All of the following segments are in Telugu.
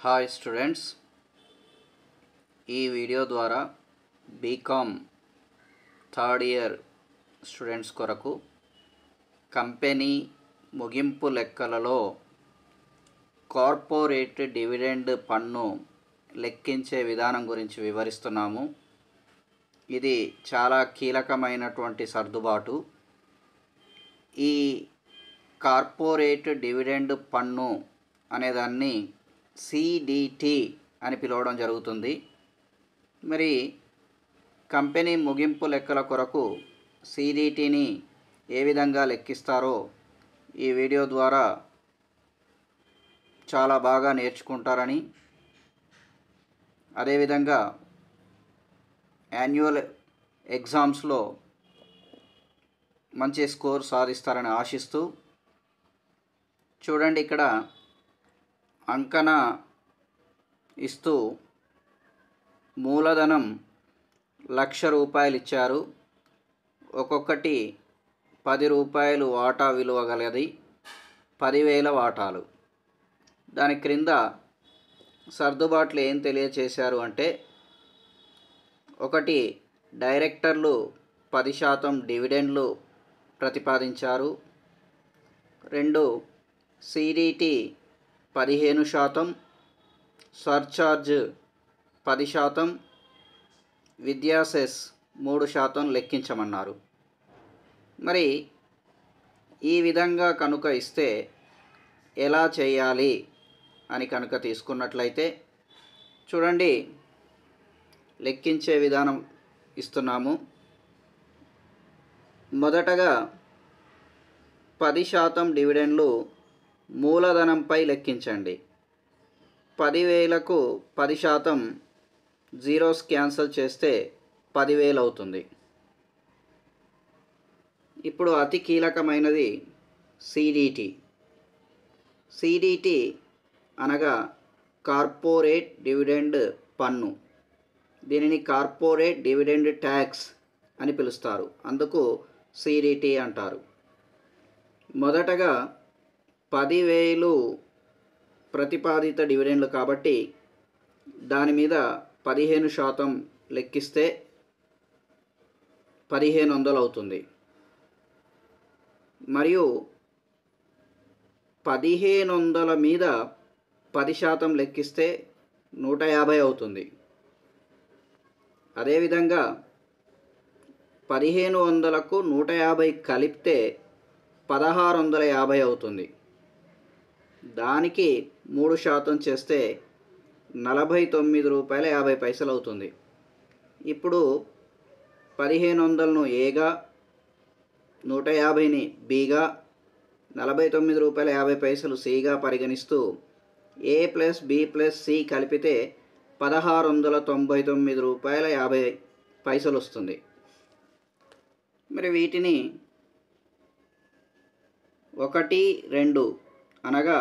హాయ్ స్టూడెంట్స్ ఈ వీడియో ద్వారా బీకామ్ థర్డ్ ఇయర్ స్టూడెంట్స్ కొరకు కంపెనీ ముగింపు లెక్కలలో కార్పొరేట్ డివిడెండ్ పన్ను లెక్కించే విధానం గురించి వివరిస్తున్నాము ఇది చాలా కీలకమైనటువంటి సర్దుబాటు ఈ కార్పొరేట్ డివిడెండ్ పన్ను అనేదాన్ని సిడిటి అని పిలవడం జరుగుతుంది మరి కంపెనీ ముగింపు లెక్కల కొరకు సిడిటిని ఏ విధంగా లెక్కిస్తారో ఈ వీడియో ద్వారా చాలా బాగా నేర్చుకుంటారని అదేవిధంగా యాన్యువల్ ఎగ్జామ్స్లో మంచి స్కోర్ సాధిస్తారని ఆశిస్తూ చూడండి ఇక్కడ అంకన ఇస్తూ మూలధనం లక్ష రూపాయలు ఇచ్చారు ఒక్కొక్కటి పది రూపాయలు వాటా విలువ గలది పదివేల వాటాలు దాని క్రింద సర్దుబాట్లు ఏం తెలియచేశారు అంటే ఒకటి డైరెక్టర్లు పది శాతం డివిడెండ్లు ప్రతిపాదించారు రెండు సిడిటి పదిహేను శాతం సర్చార్జ్ పది శాతం విద్యాసెస్ మూడు శాతం లెక్కించమన్నారు మరి ఈ విధంగా కనుక ఇస్తే ఎలా చేయాలి అని కనుక తీసుకున్నట్లయితే చూడండి లెక్కించే విధానం ఇస్తున్నాము మొదటగా పది శాతం డివిడెండ్లు మూలధనంపై లెక్కించండి పదివేలకు పది శాతం జీరోస్ క్యాన్సిల్ చేస్తే పదివేలు అవుతుంది ఇప్పుడు అతి కీలకమైనది సిడిటి సిడిటి అనగా కార్పొరేట్ డివిడెండ్ పన్ను దీనిని కార్పొరేట్ డివిడెండ్ ట్యాక్స్ అని పిలుస్తారు అందుకు సిడిటి అంటారు మొదటగా పదివేలు ప్రతిపాదిత డివిడెండ్లు కాబట్టి దాని మీద పదిహేను శాతం లెక్కిస్తే పదిహేను వందలు అవుతుంది మరియు పదిహేను వందల మీద పది శాతం లెక్కిస్తే నూట యాభై అవుతుంది అదేవిధంగా పదిహేను వందలకు నూట యాభై కలిపితే పదహారు వందల యాభై అవుతుంది దానికి మూడు శాతం చేస్తే నలభై తొమ్మిది రూపాయల యాభై పైసలు అవుతుంది ఇప్పుడు పదిహేను వందలను ఏగా నూట యాభైని బీగా నలభై తొమ్మిది రూపాయల యాభై పైసలు సిగా పరిగణిస్తూ A plus B plus C కలిపితే పదహారు వందల తొంభై తొమ్మిది రూపాయల యాభై పైసలు వస్తుంది మరి వీటిని ఒకటి రెండు అనగా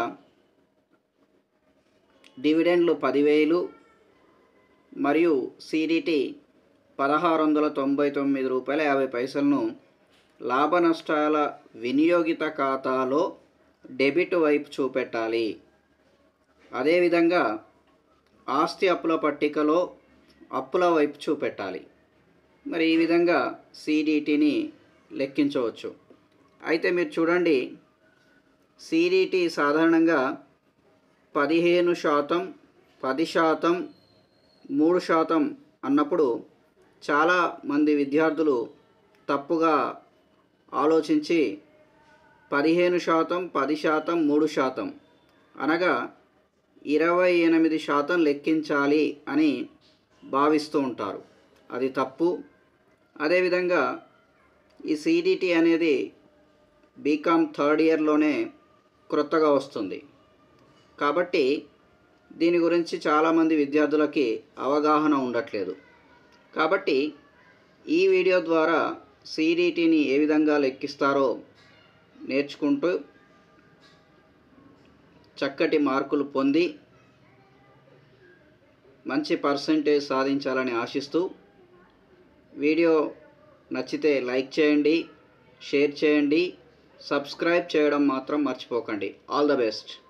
డివిడెండ్లు పదివేలు మరియు సిడిటి పదహారు వందల తొంభై తొమ్మిది రూపాయల యాభై పైసలను లాభ నష్టాల వినియోగిత ఖాతాలో డెబిట్ వైపు చూపెట్టాలి అదేవిధంగా ఆస్తి అప్పుల పట్టికలో అప్పుల వైపు చూపెట్టాలి మరి ఈ విధంగా సిడిటిని లెక్కించవచ్చు అయితే మీరు చూడండి సిడిటి సాధారణంగా పదిహేను శాతం పది శాతం మూడు శాతం అన్నప్పుడు చాలా మంది విద్యార్థులు తప్పుగా ఆలోచించి పదిహేను శాతం పది శాతం మూడు శాతం అనగా ఇరవై ఎనిమిది శాతం లెక్కించాలి అని భావిస్తూ ఉంటారు అది తప్పు అదేవిధంగా ఈ సిడిటి అనేది బీకామ్ థర్డ్ ఇయర్లోనే క్రొత్తగా వస్తుంది కాబట్టి దీని గురించి చాలామంది విద్యార్థులకి అవగాహన ఉండట్లేదు కాబట్టి ఈ వీడియో ద్వారా సిడిటిని ఏ విధంగా లెక్కిస్తారో నేర్చుకుంటూ చక్కటి మార్కులు పొంది మంచి పర్సంటేజ్ సాధించాలని ఆశిస్తూ వీడియో నచ్చితే లైక్ చేయండి షేర్ చేయండి సబ్స్క్రైబ్ చేయడం మాత్రం మర్చిపోకండి ఆల్ ద బెస్ట్